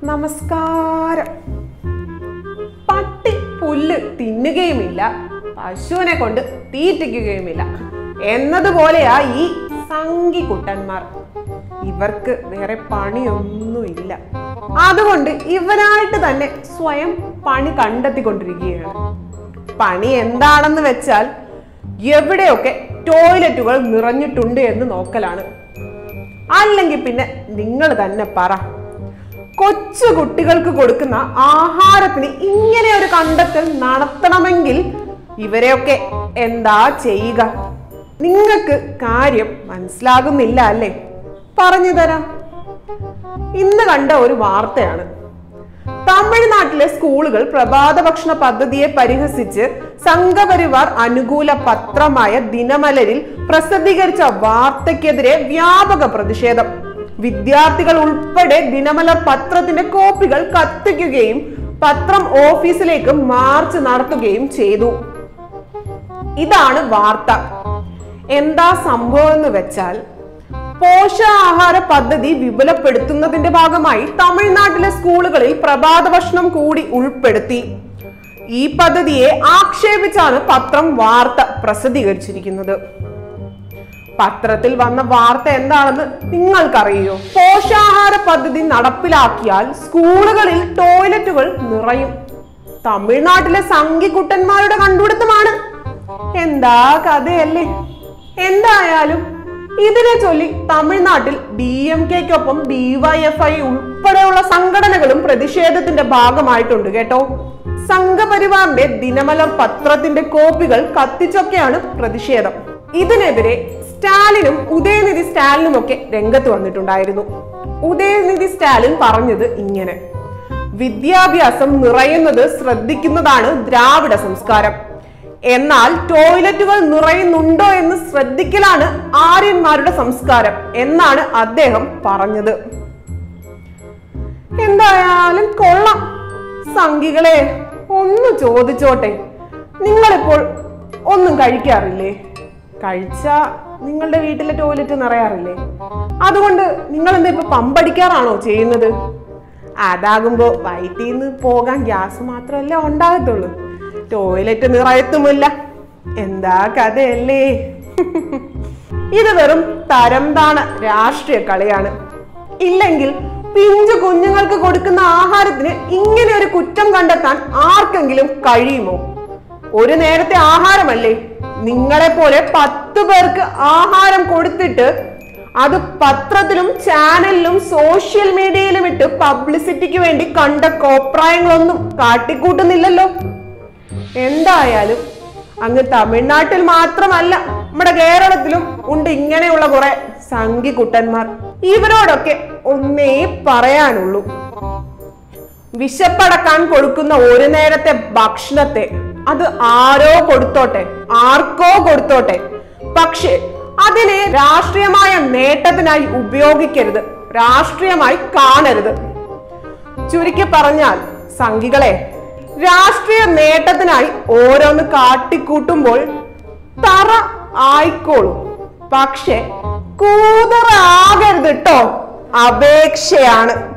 നമസ്കാരം പട്ടി പുല്ല് തിന്നുകയുമില്ല പശുവിനെ കൊണ്ട് തീറ്റിക്കുകയുമില്ല എന്നതുപോലെയാ ഈ സംഘി കുട്ടന്മാർ ഇവർക്ക് വേറെ പണിയൊന്നുമില്ല അതുകൊണ്ട് ഇവരായിട്ട് തന്നെ സ്വയം പണി കണ്ടെത്തിക്കൊണ്ടിരിക്കുകയാണ് പണി എന്താണെന്ന് വെച്ചാൽ എവിടെയൊക്കെ ടോയ്ലറ്റുകൾ നിറഞ്ഞിട്ടുണ്ട് എന്ന് നോക്കലാണ് അല്ലെങ്കിൽ പിന്നെ നിങ്ങൾ തന്നെ പറ കൊച്ചു കുട്ടികൾക്ക് കൊടുക്കുന്ന ആഹാരത്തിന് ഇങ്ങനെ ഒരു കണ്ടെത്തൽ നടത്തണമെങ്കിൽ ഇവരെയൊക്കെ എന്താ ചെയ്യുക നിങ്ങൾക്ക് കാര്യം മനസ്സിലാകുന്നില്ല അല്ലേ പറഞ്ഞു തരാം ഇന്ന് കണ്ട ഒരു വാർത്തയാണ് തമിഴ്നാട്ടിലെ സ്കൂളുകൾ പ്രഭാത ഭക്ഷണ പദ്ധതിയെ പരിഹസിച്ച് സംഘപരിവാർ അനുകൂല പത്രമായ ദിനമലരിൽ പ്രസിദ്ധീകരിച്ച വാർത്തയ്ക്കെതിരെ വ്യാപക പ്രതിഷേധം വിദ്യാർത്ഥികൾ ഉൾപ്പെടെ ദിനമലർ പത്രത്തിന്റെ കോപ്പികൾ കത്തിക്കുകയും പത്രം ഓഫീസിലേക്ക് മാർച്ച് നടത്തുകയും ചെയ്തു ഇതാണ് വാർത്ത എന്താ സംഭവം എന്ന് വെച്ചാൽ പോഷകാഹാര പദ്ധതി വിപുലപ്പെടുത്തുന്നതിന്റെ ഭാഗമായി തമിഴ്നാട്ടിലെ സ്കൂളുകളിൽ പ്രഭാത ഭക്ഷണം കൂടി ഉൾപ്പെടുത്തി ഈ പദ്ധതിയെ ആക്ഷേപിച്ചാണ് പത്രം വാർത്ത പ്രസിദ്ധീകരിച്ചിരിക്കുന്നത് പത്രത്തിൽ വന്ന വാർത്ത എന്താണെന്ന് നിങ്ങൾക്കറിയോ പോഷകാഹാര പദ്ധതി നടപ്പിലാക്കിയാൽ സ്കൂളുകളിൽ ടോയ്ലറ്റുകൾ നിറയും തമിഴ്നാട്ടിലെ സംഘിക്കുട്ടന്മാരുടെ കണ്ടുപിടുത്തമാണ് എന്താ കഥയല്ലേ എന്തായാലും ഇതിനെ ചൊല്ലി തമിഴ്നാട്ടിൽ ഡി എം കെക്കൊപ്പം ഡിവൈഎഫ്ഐ ഉൾപ്പെടെയുള്ള സംഘടനകളും പ്രതിഷേധത്തിന്റെ ഭാഗമായിട്ടുണ്ട് കേട്ടോ സംഘപരിവാറിന്റെ ദിനമലർ പത്രത്തിന്റെ കോപ്പികൾ കത്തിച്ചൊക്കെയാണ് പ്രതിഷേധം ഇതിനെതിരെ സ്റ്റാലിനും ഉദയനിധി സ്റ്റാലിനും ഒക്കെ രംഗത്ത് വന്നിട്ടുണ്ടായിരുന്നു ഉദയനിധി സ്റ്റാലിൻ പറഞ്ഞത് ഇങ്ങനെ വിദ്യാഭ്യാസം നിറയുന്നത് ശ്രദ്ധിക്കുന്നതാണ് ദ്രാവിഡ സംസ്കാരം എന്നാൽ ടോയ്ലറ്റുകൾ നിറയുന്നുണ്ടോ എന്ന് ശ്രദ്ധിക്കലാണ് ആര്യന്മാരുടെ സംസ്കാരം എന്നാണ് അദ്ദേഹം പറഞ്ഞത് എന്തായാലും കൊള്ളാം സംഘികളെ ഒന്ന് ചോദിച്ചോട്ടെ നിങ്ങളിപ്പോൾ ഒന്നും കഴിക്കാറില്ലേ കഴിച്ചാ നിങ്ങളുടെ വീട്ടിലെ ടോയ്ലറ്റ് നിറയാറില്ലേ അതുകൊണ്ട് നിങ്ങൾ എന്താ ഇപ്പൊ പമ്പടിക്കാറാണോ ചെയ്യുന്നത് അതാകുമ്പോ വയറ്റിൽ നിന്ന് പോകാൻ ഗ്യാസ് മാത്രമല്ലേ ഉണ്ടാകത്തുള്ളൂ ടോയ്ലറ്റ് നിറയത്തുമില്ല എന്താ കഥയല്ലേ ഇത് വെറും തരംതാണ രാഷ്ട്രീയ കളിയാണ് ഇല്ലെങ്കിൽ പിഞ്ചു കുഞ്ഞുങ്ങൾക്ക് കൊടുക്കുന്ന ആഹാരത്തിന് ഇങ്ങനെ ഒരു കുറ്റം കണ്ടെത്താൻ ആർക്കെങ്കിലും കഴിയുമോ ഒരു നേരത്തെ ആഹാരമല്ലേ നിങ്ങളെ പോലെ പത്ത് പേർക്ക് ആഹാരം കൊടുത്തിട്ട് അത് പത്രത്തിലും ചാനലിലും സോഷ്യൽ മീഡിയയിലും ഇട്ട് പബ്ലിസിറ്റിക്ക് വേണ്ടി കണ്ട കോപ്രായങ്ങളൊന്നും കാട്ടിക്കൂട്ടുന്നില്ലല്ലോ എന്തായാലും അങ്ങ് തമിഴ്നാട്ടിൽ മാത്രമല്ല നമ്മുടെ കേരളത്തിലും ഉണ്ട് ഇങ്ങനെയുള്ള കുറെ സംഘി കുട്ടന്മാർ ഇവരോടൊക്കെ ഒന്നേ പറയാനുള്ളൂ വിശപ്പടക്കാൻ കൊടുക്കുന്ന ഒരു നേരത്തെ ഭക്ഷണത്തെ അത് ആരോ കൊടുത്തോട്ടെ ആർക്കോ കൊടുത്തോട്ടെ പക്ഷേ അതിനെ രാഷ്ട്രീയമായ നേട്ടത്തിനായി ഉപയോഗിക്കരുത് രാഷ്ട്രീയമായി കാണരുത് ചുരുക്കി പറഞ്ഞാൽ സംഘികളെ രാഷ്ട്രീയ നേട്ടത്തിനായി ഓരോന്ന് കാട്ടിക്കൂട്ടുമ്പോൾ തറ ആയിക്കോളും പക്ഷെ കൂതറ ആകരുത് കേട്ടോ അപേക്ഷയാണ്